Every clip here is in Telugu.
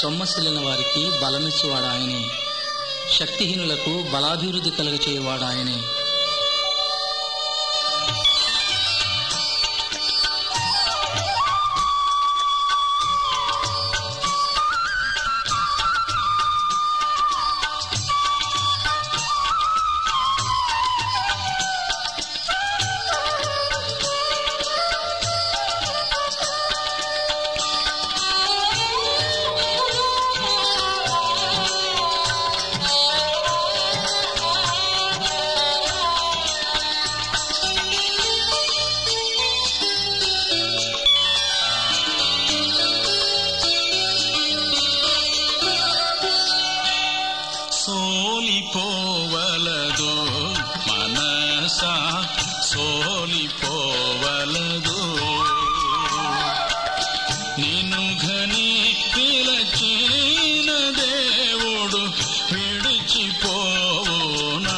సొమ్మసిల్లిన వారికి బలమిచ్చువాడు ఆయనే శక్తిహీనులకు బలాభివృద్ధి కలుగచేయవాడు ఆయనే సోలిపోవలదు మనస సోలిపోవలదు నిన్ను ఘని పిలచిన దేవుడు విడిచిపోవునా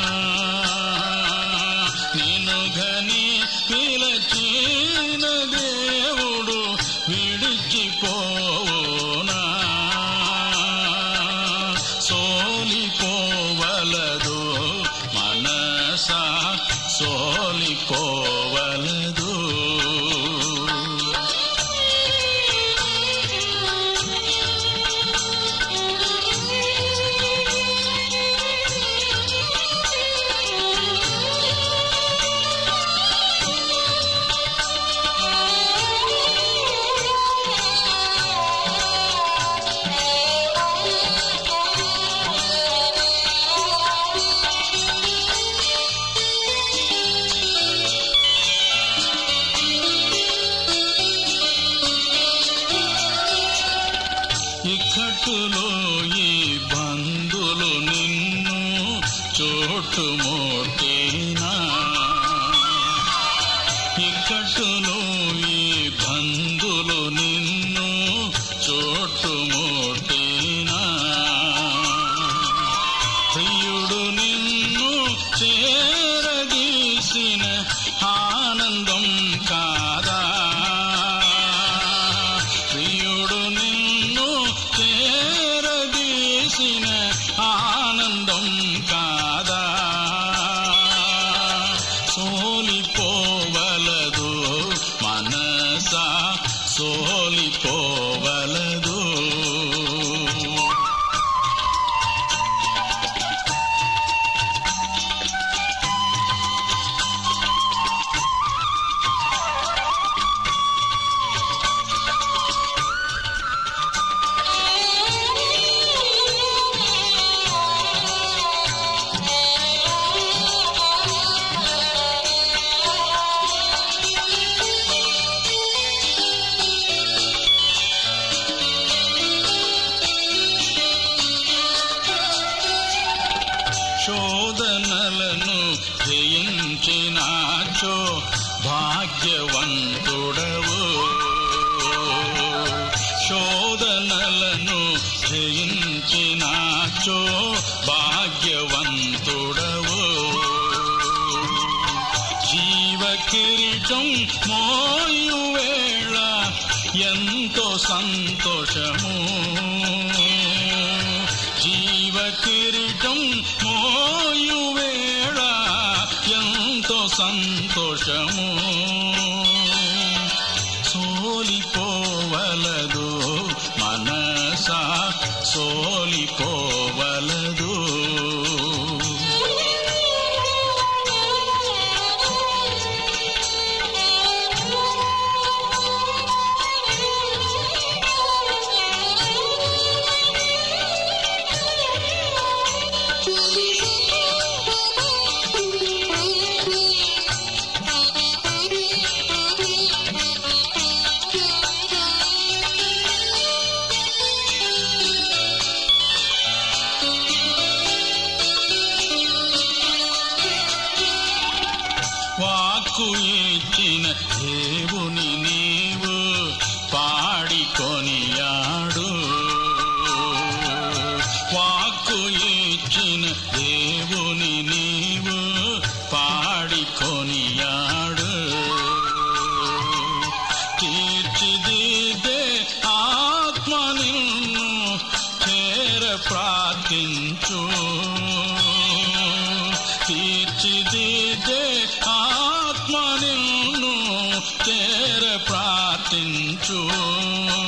నిన్ను ఘని పిలచిన దేవుడు విడిచిపోవునా సోలిపోవలదు మనస సోలిపోవలదు ఇక్కట్టులో ఈ బంధులు నిన్ను చోటుమోటేనా ఇక్కట్టులో ఈ బంధులు నిన్ను చోటుమోటేనా ప్రియుడు నిన్ను చేరదీసిన ఆనందం కాదా ప్రియుడు నిన్ను చేరదీసిన ఆనందం కాదా సోలిపోవలదు మనస సోలిపోవలదు శోధనలను జయించినాచో భాగ్యవంతుడవు శోధనలను జయించినాచో భాగ్యవంతుడవు జీవ కిరీటం మోయు వేళ ఎంతో సంతోషము జీవ కిరీటం మోయు వేళ ఎంతో సంతోషము సోలిపోవలదు మనస సోలిపోవలదు వాక్కు ఇచ్చిన దేవుని నీవు పాడికొనియాడు వాక్కు ఇచ్చిన దేవుని నీవు పాడికొనియాడు తీర్చిదిద్దే ఆత్మ నిన్ను ప్రార్థించు తీర్చిదిద్దే ఆత్మ నిన్ను చేర ప్రార్థించు